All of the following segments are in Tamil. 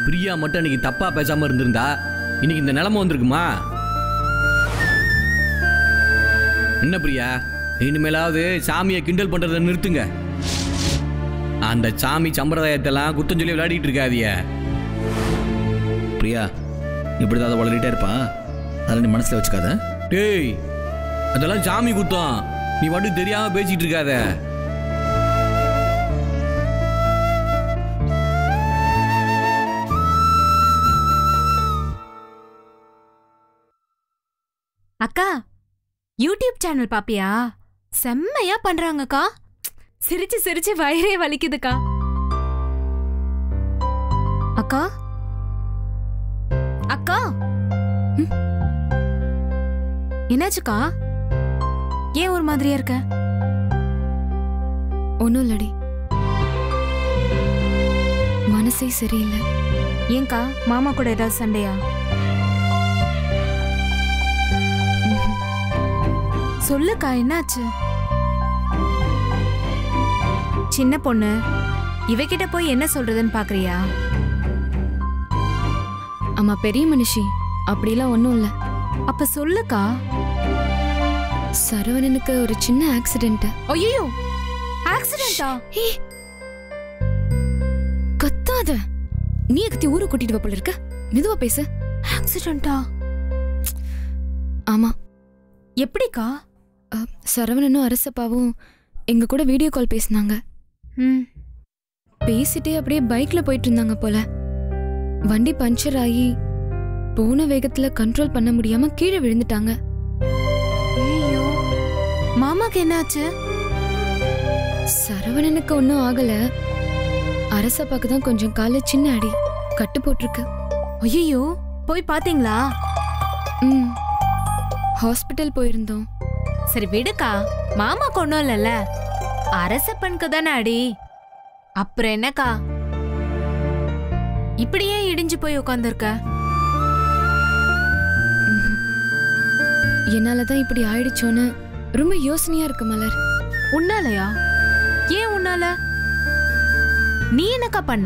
பிரியா மட்டும் அன்னைக்கு தப்பா பேசாம இருந்திருந்தா இன்னைக்கு இந்த நிலைமை வந்திருக்குமா என்ன பிரியா இனிமேலாவது சாமியை கிண்டல் பண்றதை நிறுத்துங்க அந்த சாமி சம்பிரதாயத்தெல்லாம் குத்தம் சொல்லி விளையாடிட்டு இருக்காதிய பிரியா இப்படி தான் அதை வளரிட்டே இருப்பான் அதெல்லாம் நீ மனசில் வச்சுக்காத டேய் அதெல்லாம் சாமி குத்தம் நீ மட்டும் தெரியாம பேசிட்டு இருக்காத அக்கா யூடியூப் சேனல் பாப்பியா செம்மையா பண்றாங்கக்கா சிரிச்சு சிரிச்சு வயிறே வலிக்குதுக்கா அக்கா அக்கா ம். என்னாச்சுக்கா ஏன் ஒரு மாதிரியா இருக்க ஒன்றும் இல்லடி மனசே சரியில்லை ஏன்க்கா மாமா கூட ஏதாவது சண்டையா ம்ஹும். சொல்லுக்கா என்னாச்சு சின்ன பொண்ணு இவகிட்ட போய் என்ன சொல்றதுன்னு பாக்குறியா அம்மா பெரிய மனுஷி அப்படிலாம் ஒன்றும் இல்லை அப்ப சொல்லுக்கா சரவணனுக்கு ஒரு சின்ன ஆக்சிடென்ட் ஐயோ ஆக்சிடென்ட்டா கத்தாத நீ கத்தி ஊரை கூட்டிட்டு வா போல இருக்க மெதுவா பேசு ஆக்சிடென்ட்டா ஆமா எப்படிக்கா அ, சரவணனும் அரசப்பாவும் எங்க கூட வீடியோ கால் பேசினாங்க ம் பேசிட்டே அப்படியே பைக்ல போயிட்டு இருந்தாங்க போல வண்டி பஞ்சர் ஆகி போன வேகத்துல கண்ட்ரோல் பண்ண முடியாம கீழே விழுந்துட்டாங்க ஐயோ மாமாக்கு என்னாச்சு சரவணனுக்கு ஒன்றும் ஆகல அரசப்பாக்கு தான் கொஞ்சம் கால சின்ன அடி கட்டு போட்டிருக்கு ஐயோ போய் பாத்தீங்களா ம் ஹாஸ்பிட்டல் போயிருந்தோம் சரி விடுக்கா மாமாக்கு ஒன்றும் இல்லைல்ல அரசப்பனுக்கு தானே அடி அப்புறம் என்னக்கா இப்படியே இடிஞ்சு போய் உட்காந்துருக்க என்னால தான் இப்படி ஆயிடுச்சோன்னு ரொம்ப யோசனையா இருக்கு மலர் உன்னாலயா ஏன் உன்னால நீ என்னக்கா பண்ண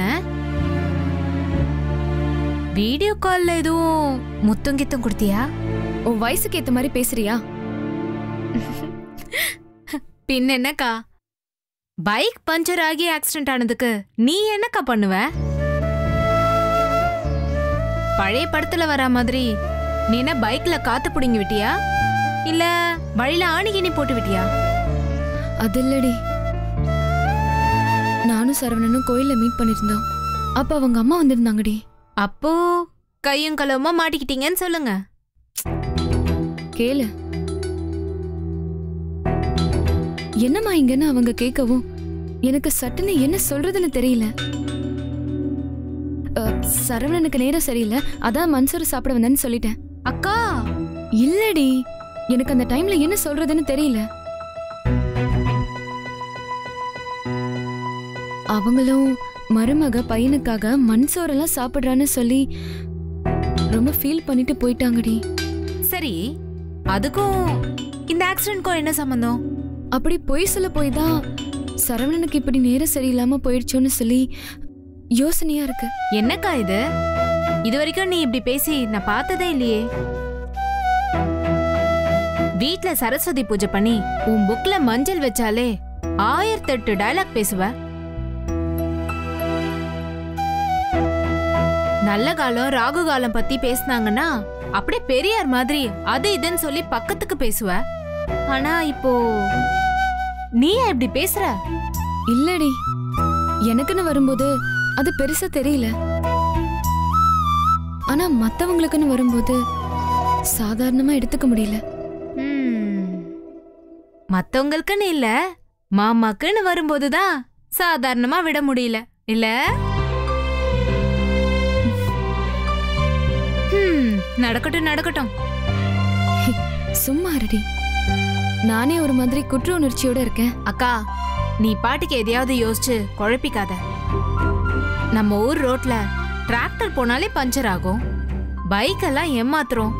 வீடியோ கால்ல எதுவும் முத்தம் கித்தம் கொடுத்தியா உன் வயசுக்கு ஏத்த மாதிரி பேசுறியா பின் என்னக்கா பைக் பஞ்சர் ஆகி ஆக்சிடென்ட் ஆனதுக்கு நீ என்னக்கா பண்ணுவ பழைய படத்துல வர மாதிரி நீ என்ன பைக்ல காத்து புடுங்கி விட்டியா இல்ல வழியில ஆணிகினி போட்டு விட்டியா அது இல்லடி நானும் சரவணனும் கோயில்ல மீட் பண்ணிருந்தோம் அப்ப அவங்க அம்மா வந்திருந்தாங்கடி அப்போ கையும் களவுமா மாட்டிக்கிட்டீங்கன்னு சொல்லுங்க கேளு என்னம்மா இங்கன்னு அவங்க கேட்கவும் எனக்கு சட்டுன்னு என்ன சொல்றதுன்னு தெரியல அ, சரவணனுக்கு நேரம் சரியில்லை அதான் மன்சூர் சாப்பிட வந்தேன்னு சொல்லிட்டேன் அக்கா இல்லடி எனக்கு அந்த டைம்ல என்ன சொல்றதுன்னு தெரியல அவங்களும் மருமக பையனுக்காக மண் சோறெல்லாம் சாப்பிடுறான்னு சொல்லி ரொம்ப ஃபீல் பண்ணிட்டு போயிட்டாங்கடி சரி அதுக்கும் இந்த ஆக்சிடென்ட்க்கும் என்ன சம்பந்தம் அப்படி பொய் சொல்ல போய் தான் சரவணனுக்கு இப்படி நேரம் சரியில்லாம போயிடுச்சோன்னு சொல்லி யோசனையா இருக்கு என்னக்கா இது இது வரைக்கும் நீ இப்படி பேசி நான் பார்த்ததே இல்லையே வீட்ல சரஸ்வதி பூஜை பண்ணி உன் புக்ல மஞ்சள் வச்சாலே ஆயிரத்தெட்டு டயலாக் பேசுவ நல்ல காலம் ராகு காலம் பத்தி பேசுனாங்கன்னா அப்படியே பெரியார் மாதிரி அது இதுன்னு சொல்லி பக்கத்துக்கு பேசுவ ஆனா இப்போ நீ ஏன் இப்படி பேசுற இல்லடி எனக்குன்னு வரும்போது அது பெருசா தெரியல ஆனா மத்தவங்களுக்குன்னு வரும்போது சாதாரணமா எடுத்துக்க முடியல ம். மத்தவங்களுக்குன்னு இல்ல மாமாக்குன்னு வரும்போதுதான் சாதாரணமா விட முடியல இல்ல ஹம், நடக்கட்டும் நடக்கட்டும் சும்மா இருடி நானே ஒரு மாதிரி குற்ற உணர்ச்சியோட இருக்கேன் அக்கா நீ பாட்டுக்கு எதையாவது யோசிச்சு குழப்பிக்காத நம்ம ஊர் ரோட்ல டிராக்டர் போனாலே பஞ்சர் ஆகும் பைக் எல்லாம் ஏமாத்துறோம்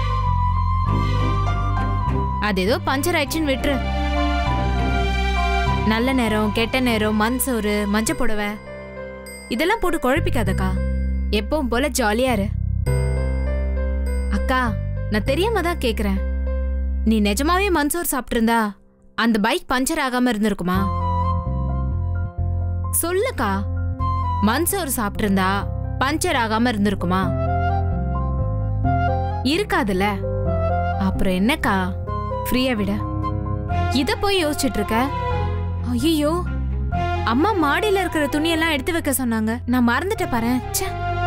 அது ஏதோ பஞ்சர் ஆயிடுச்சுன்னு விட்டுரு நல்ல நேரம் கெட்ட நேரம் மண் சோறு மஞ்ச புடவை இதெல்லாம் போட்டு குழப்பிக்காதக்கா எப்பவும் போல ஜாலியா இரு அக்கா நான் தெரியாம தான் கேக்குறேன் நீ நிஜமாவே மன்சோர் சாப்பிட்டிருந்தா அந்த பைக் பஞ்சர் ஆகாம இருந்திருக்குமா சொல்லுக்கா மன்சோர் சாப்பிட்டிருந்தா பஞ்சர் ஆகாம இருந்திருக்குமா இருக்காதுல்ல அப்புறம் என்னக்கா ஃப்ரீயா விட இத போய் யோசிச்சுட்டு இருக்க ஐயோ அம்மா மாடியில இருக்கிற துணியெல்லாம் எடுத்து வைக்க சொன்னாங்க நான் மறந்துட்டேன் பாரு ச்சே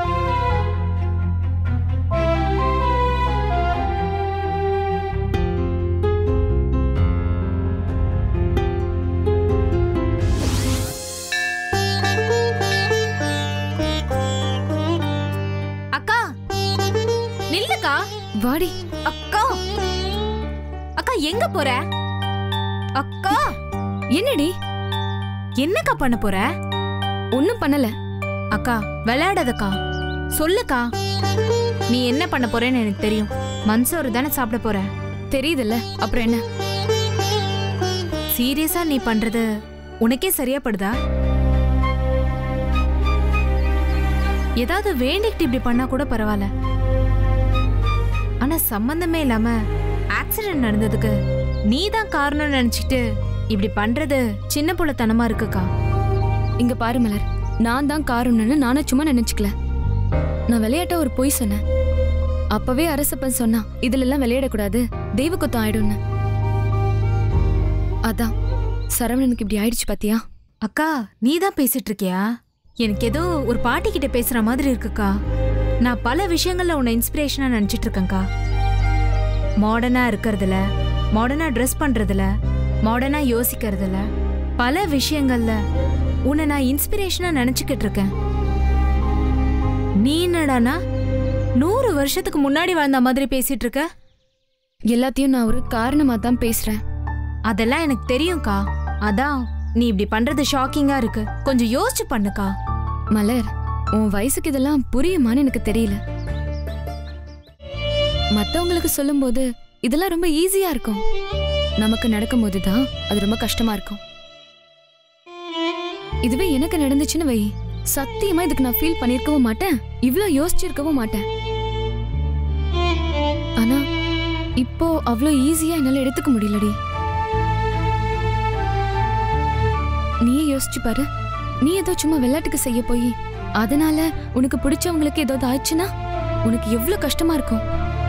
அக்கா நில்லுக்கா வாடி அக்கா அக்கா எங்க போற அக்கா என்னடி என்னக்கா பண்ண போற ஒன்னும் பண்ணல அக்கா விளையாடாதக்கா சொல்லுக்கா நீ என்ன பண்ண போறேன்னு எனக்கு தெரியும் மன்சோறு தானே சாப்பிட போற தெரியுதுல்ல அப்புறம் என்ன சீரியஸா நீ பண்றது உனக்கே சரியா படுதா ஏதாவது வேண்டிக்கிட்டு இப்படி பண்ணா கூட பரவாயில்ல ஆனா சம்பந்தமே இல்லாம ஆக்சிடென்ட் நடந்ததுக்கு நீ தான் காரணம்னு நினைச்சிட்டு இப்படி பண்றது சின்ன புள்ளத்தனமா இருக்குக்கா இங்க பாரு மலர் நான் தான் காரணம்னு நானும் சும்மா நினைச்சுக்கல நான் விளையாட்ட ஒரு பொய் சொன்னேன் அப்பவே அரசப்பன் சொன்னா இதுல எல்லாம் விளையாடக்கூடாது தெய்வ குத்தம் ஆயிடும்னு அதான் சரவணனுக்கு இப்படி ஆயிடுச்சு பாத்தியா அக்கா நீ தான் பேசிட்டு இருக்கியா எனக்கு ஏதோ ஒரு பாட்டி கிட்ட பேசுற மாதிரி இருக்குக்கா நான் பல விஷயங்கள்ல உன்னை இன்ஸ்பிரேஷனா நினைச்சிட்டு இருக்கேன்க்கா மாடர்னா இருக்கிறதுல மாடர்னா ட்ரெஸ் பண்றதுல மாடர்னா யோசிக்கிறதுல பல விஷயங்கள்ல உன்னை நான் இன்ஸ்பிரேஷனா நினைச்சுக்கிட்டு இருக்கேன் நீ என்னடானா நூறு வருஷத்துக்கு முன்னாடி வாழ்ந்த மாதிரி பேசிட்டு இருக்க எல்லாத்தையும் நான் ஒரு காரணமா தான் பேசுறேன் அதெல்லாம் எனக்கு தெரியும்க்கா அதான் நீ இப்படி பண்றது ஷாக்கிங்கா இருக்கு கொஞ்சம் யோசிச்சு பண்ணுக்கா மலர் உன் வயசுக்கு இதெல்லாம் புரியுமான்னு எனக்கு தெரியல மத்தவங்களுக்கு சொல்லும்போது இதெல்லாம் ரொம்ப ஈஸியா இருக்கும் நமக்கு நடக்கும்போது தான் அது ரொம்ப கஷ்டமா இருக்கும் இதுவே எனக்கு நடந்துச்சுன்னு வை சத்தியமா இதுக்கு நான் ஃபீல் பண்ணிருக்கவும் மாட்டேன் இவ்ளோ யோசிச்சிருக்கவும் மாட்டேன் ஆனா இப்போ அவ்வளோ ஈஸியா என்னால எடுத்துக்க முடியலடி நீயே யோசிச்சு பாரு நீ ஏதோ சும்மா விளையாட்டுக்கு செய்ய போய் அதனால உனக்கு பிடிச்சவங்களுக்கு ஏதாவது ஆச்சுன்னா உனக்கு எவ்வளவு கஷ்டமா இருக்கும்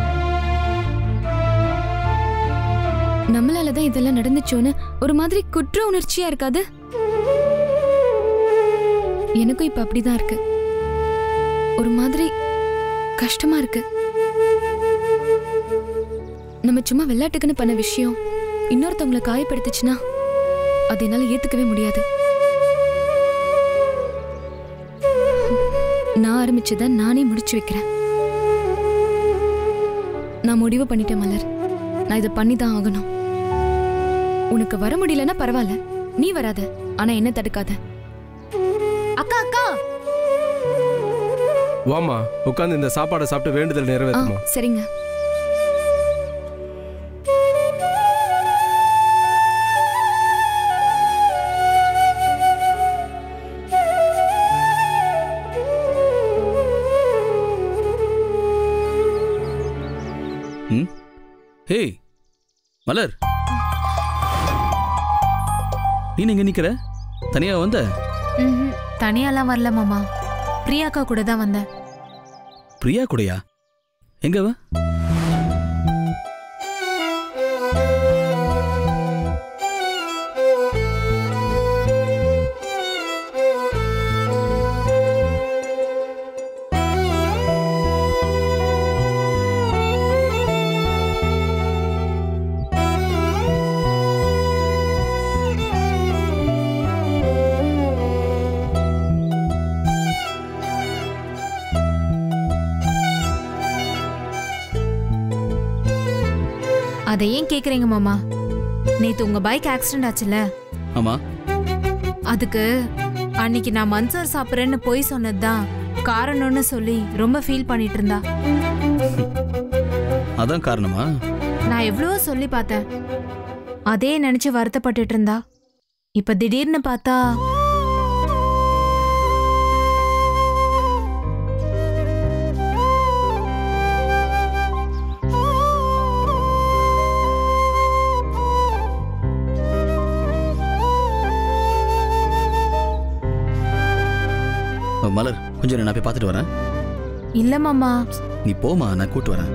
நம்மளால தான் இதெல்லாம் நடந்துச்சோன்னு ஒரு மாதிரி குற்ற உணர்ச்சியா இருக்காது எனக்கும் இப்ப அப்படிதான் இருக்கு ஒரு மாதிரி கஷ்டமா இருக்கு நம்ம சும்மா விளையாட்டுக்குன்னு பண்ண விஷயம் இன்னொருத்தவங்களை காயப்படுத்துச்சுன்னா அது என்னால ஏத்துக்கவே முடியாது நான் ஆரம்பிச்சத நானே முடிச்சு வைக்கிறேன் நான் முடிவு பண்ணிட்டேன் மலர் நான் இதை பண்ணி தான் ஆகணும் உனக்கு வர முடியலன்னா பரவாயில்ல நீ வராத ஆனா என்ன தடுக்காத அக்கா அக்கா வாமா உட்காந்து இந்த சாப்பாடை சாப்பிட்டு வேண்டுதல் ஆ நிறைவேற்றுமா சரிங்க ம் ஹேய் மலர் நீ எங்க நிக்கிற தனியா வந்த ம்ஹும். தனியாலாம் வரல மாமா பிரியாக்கா கூட தான் வந்தேன் பிரியா கூடயா எங்க அவ அதை ஏன் கேக்குறீங்க மாமா நேத்து உங்க பைக் ஆக்சிடென்ட் ஆச்சுல ஆமா அதுக்கு அன்னைக்கு நான் மன்சோர் சாப்பிட்றேன்னு போய் சொன்னதுதான் காரணம்னு சொல்லி ரொம்ப ஃபீல் பண்ணிட்டு இருந்தா அதான் காரணமா நான் எவ்வளவோ சொல்லி பார்த்தேன் அதே நினைச்சு வருத்தப்பட்டுட்டு இருந்தா இப்ப திடீர்னு பார்த்தா அஹ், மலர் கொஞ்சம் நான் போய் பார்த்துட்டு வரேன் இல்ல மாமா நீ போமா நான் கூட்டு வரேன்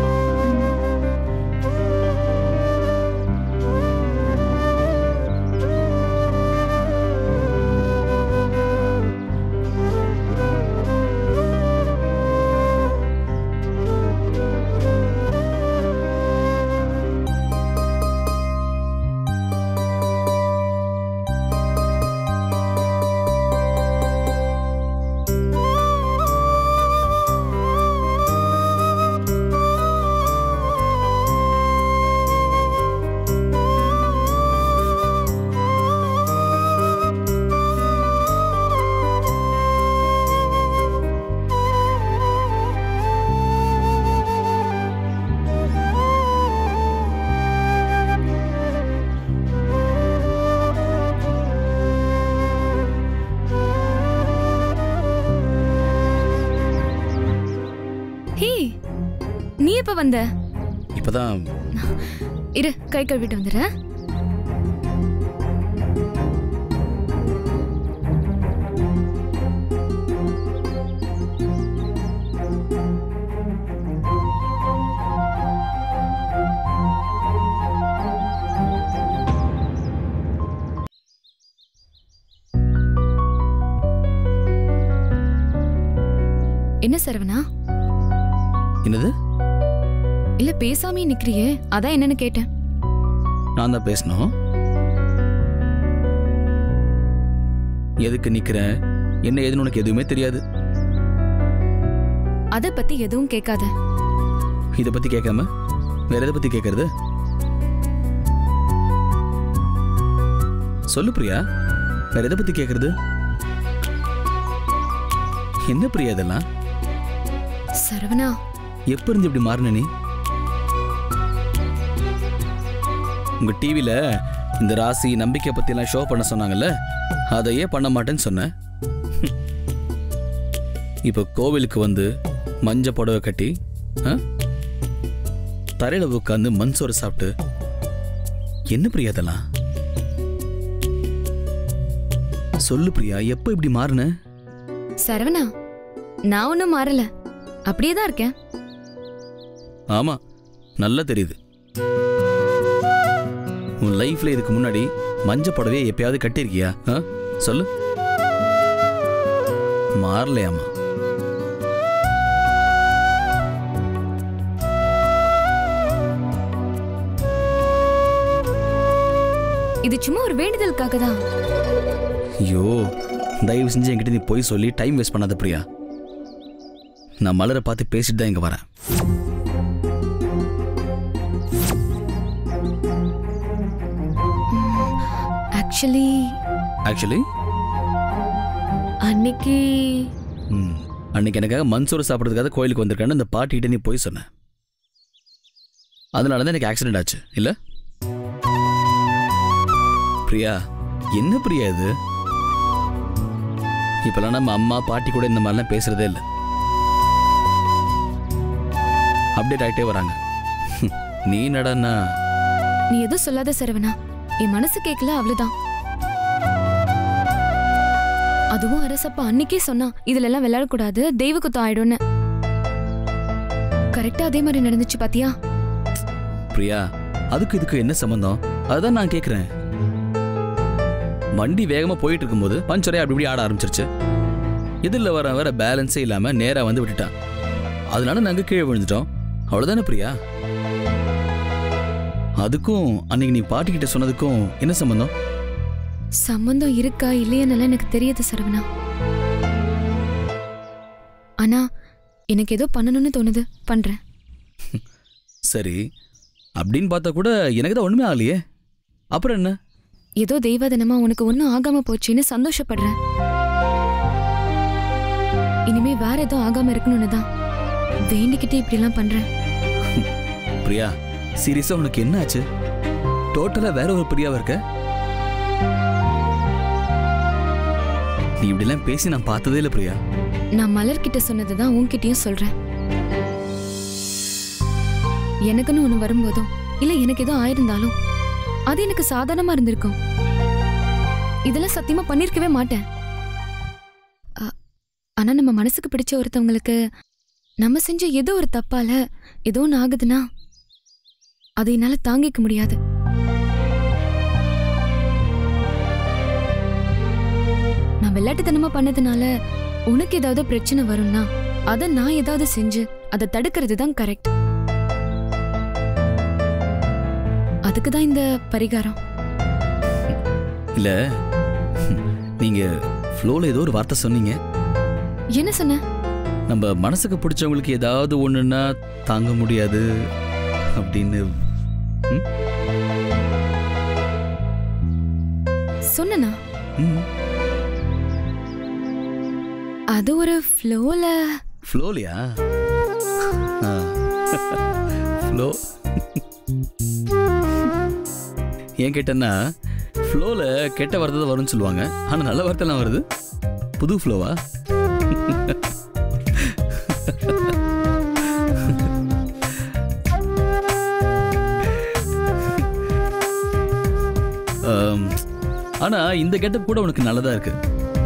ஹே நீ எப்ப வந்த இப்பதான் இரு கை கழுவிட்டு வந்துடுறேன் என்ன சரவணா என்னது இல்ல பேசாமே நிக்கிறியே அதான் என்னன்னு கேட்டேன் நான் தான் பேசணும் எதுக்கு நிக்கிற என்ன ஏதுன்னு உனக்கு எதுவுமே தெரியாது அத பத்தி எதுவும் கேட்காத இதை பத்தி கேட்காம வேற எதை பத்தி கேட்கறது சொல்லு பிரியா வேற எதை பத்தி கேட்கறது என்ன பிரியா இதெல்லாம் சரவணா எப்ப இருந்து இப்படி மாறின நீ உங்க டிவில இந்த ராசி நம்பிக்கை பத்தி எல்லாம் ஷோ பண்ண சொன்னாங்கல்ல அதையே பண்ண மாட்டேன்னு சொன்னேன் இப்போ கோவிலுக்கு வந்து மஞ்ச புடவை கட்டி ஆ? தரையில உட்காந்து மண் சோறு சாப்பிட்டு என்ன பிரியா அதெல்லாம் சொல்லு பிரியா எப்போ இப்படி மாறின சரவணா நான் ஒன்றும் மாறல அப்படியே தான் இருக்கேன் ஆமா நல்லா தெரியுது உன் லைஃப்ல இதுக்கு முன்னாடி மஞ்ச புடவையை எப்பயாவது கட்டியிருக்கியா ஆ? சொல்லு மாறலையாமா இது சும்மா ஒரு வேண்டுதலுக்காக தான் ஐயோ தயவு செஞ்சு என்கிட்ட நீ போய் சொல்லி டைம் வேஸ்ட் பண்ணாத பிரியா நான் மலரை பார்த்து பேசிட்டு தான் இங்க வரேன் ஆக்சுவலி ஆக்சுவலி அன்னைக்கு ம் அன்னைக்கு எனக்காக மன்சூர் சாப்பிட்றதுக்காக கோயிலுக்கு வந்திருக்கான்னு அந்த பாட்டிகிட்ட நீ போய் சொன்ன அதனால தான் எனக்கு ஆக்சிடென்ட் ஆச்சு இல்ல பிரியா என்ன பிரியா இது இப்பெல்லாம் நம்ம அம்மா பாட்டி கூட இந்த மாதிரிலாம் பேசுறதே இல்லை அப்டேட் ஆகிட்டே வராங்க நீ நடன்னா நீ எதுவும் சொல்லாத சரவணா என் மனசு கேட்கல அவ்வளவுதான் அதுவும் அரசப்பா அன்னைக்கே சொன்னா இதுல எல்லாம் விளையாடக்கூடாது தெய்வ குத்தம் ஆயிடும்னு கரெக்டா அதே மாதிரி நடந்துச்சு பாத்தியா பிரியா அதுக்கு இதுக்கு என்ன சம்பந்தம் அதுதான் நான் கேட்குறேன் வண்டி வேகமா போயிட்டு இருக்கும்போது பஞ்சரே அப்படி இப்படி ஆட ஆரம்பிச்சிருச்சு எதிரில் வர வர பேலன்ஸே இல்லாம நேரா வந்து விட்டுட்டான் அதனால நாங்க கீழே விழுந்துட்டோம் அவ்வளவுதானே பிரியா அதுக்கும் அன்னைக்கு நீ பாட்டிக்கிட்ட சொன்னதுக்கும் என்ன சம்பந்தம் சம்பந்தம் இருக்கா இல்லையான்னு எனக்கு தெரியாது சரவணா ஆனா எனக்கு ஏதோ பண்ணணும்னு தோணுது பண்றேன் சரி அப்படின்னு பார்த்தா கூட எனக்கு தான் ஒண்ணுமே ஆகலையே அப்புறம் என்ன ஏதோ தெய்வதனமா உனக்கு ஒன்றும் ஆகாம போச்சுன்னு சந்தோஷப்படுறேன் இனிமே வேற ஏதோ ஆகாம இருக்கணும்னு தான் வேண்டிக்கிட்டே இப்படிலாம் பண்றேன் பிரியா சீரியஸா உனக்கு என்ன ஆச்சு டோட்டலா வேற ஒரு பிரியாவா இருக்க நீ இப்படிலாம் பேசி நான் பார்த்ததே இல்லை பிரியா நான் மலர்கிட்ட சொன்னதை தான் உன்கிட்டயும் சொல்றேன் எனக்குன்னு ஒன்று வரும்போதும் இல்ல எனக்கு ஏதோ ஆயிருந்தாலும் அது எனக்கு சாதாரணமா இருந்திருக்கும் இதெல்லாம் சத்தியமா பண்ணிருக்கவே மாட்டேன் அ- ஆனா நம்ம மனசுக்கு பிடிச்ச ஒருத்தவங்களுக்கு நம்ம செஞ்ச ஏதோ ஒரு தப்பால ஏதோ ஒன்று ஆகுதுன்னா அதை என்னால தாங்கிக்க முடியாது நான் விளையாட்டுத்தனமா பண்ணதுனால உனக்கு ஏதாவது பிரச்சனை வரும்னா அதை நான் ஏதாவது செஞ்சு அதை தடுக்கிறது தான் கரெக்ட் அதுக்கு தான் இந்த பரிகாரம் இல்ல நீங்க ஃப்ளோல ஏதோ ஒரு வார்த்தை சொன்னீங்க என்ன சொன்ன நம்ம மனசுக்கு பிடிச்சவங்களுக்கு ஏதாவது ஒண்ணுன்னா தாங்க முடியாது அப்படின்னு ம்? சொன்னனா ம். அது ஒரு ஃப்ளோல ஃப்ளோலையா ஃப்ளோ ஏன் கேட்டேன்னா ஃப்ளோவில் கெட்ட வார்த்தை தான் வரும்னு சொல்லுவாங்க ஆனால் நல்ல வார்த்தைலாம் வருது புது ஃப்ளோவா ஆனால் இந்த கெட்டப் கூட உனக்கு நல்லதாக இருக்கு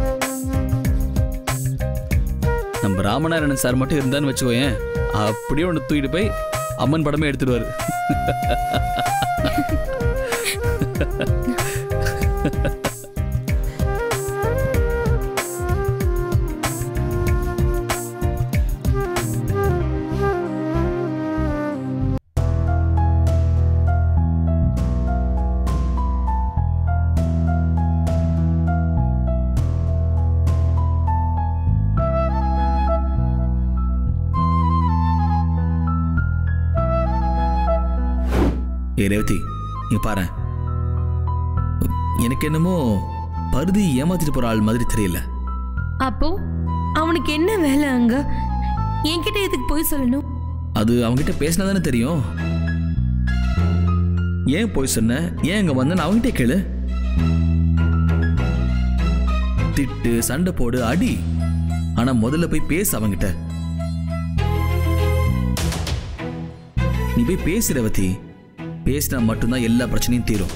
நம்ம ராமநாராயணன் சார் மட்டும் இருந்தான்னு வச்சுக்கோயேன் அப்படியே ஒன்று தூக்கிட்டு போய் அம்மன் படமே எடுத்துடுவாரு ஏ ரேவதி நீ பாரு எனக்கு என்னமோ பருதி ஏமாத்திட்டு போற ஆள் மாதிரி தெரியல அப்போ அவனுக்கு என்ன வேலை அங்க என்கிட்ட எதுக்கு போய் சொல்லணும் அது அவன்கிட்ட பேசினா தானே தெரியும் ஏன் போய் சொன்ன ஏன் அங்க வந்தேன்னு அவன்கிட்ட கேளு திட்டு சண்டை போடு அடி ஆனா முதல்ல போய் பேசு அவன்கிட்ட நீ போய் பேசு ரேவதி பேசினா மட்டும்தான் எல்லா பிரச்சனையும் தீரும்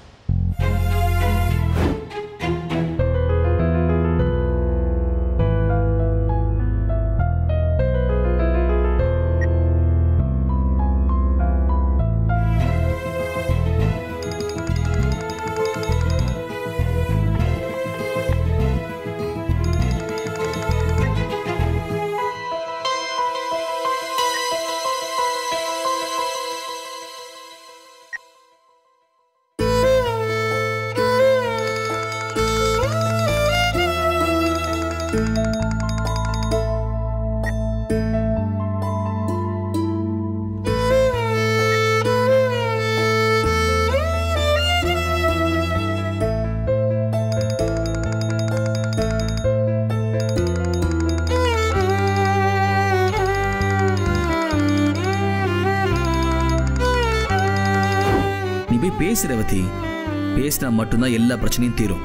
நீ போய் பேசு ரேவதி பேசினா மட்டும்தான் எல்லா பிரச்சனையும் தீரும்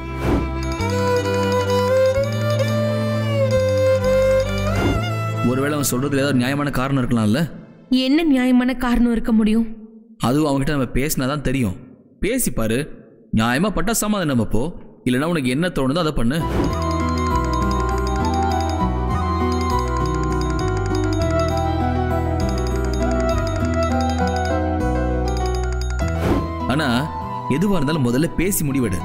ஒருவேளை அவன் சொல்றதுல ஏதாவது நியாயமான காரணம் இருக்கலாம்ல என்ன நியாயமான காரணம் இருக்க முடியும் அதுவும் அவன்கிட்ட நம்ம பேசினா தான் தெரியும் பேசி பாரு நியாயமா பட்டா சமாதானம் அப்போ இல்லைன்னா உனக்கு என்ன தோணுதோ அதை பண்ணு ஆனா எதுவா இருந்தாலும் முதல்ல பேசி முடிவெடு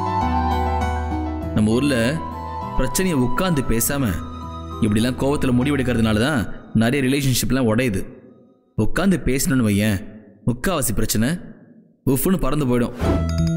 நம்ம ஊர்ல பிரச்சனையை உட்கார்ந்து பேசாம இப்படிலாம் கோவத்துல முடிவெடுக்கிறதுனால தான் நிறைய ரிலேஷன்ஷிப்லாம் உடையுது உட்காந்து பேசணும்னு வையேன் முக்காவாசி பிரச்சனை உஃப்னு பறந்து போயிடும்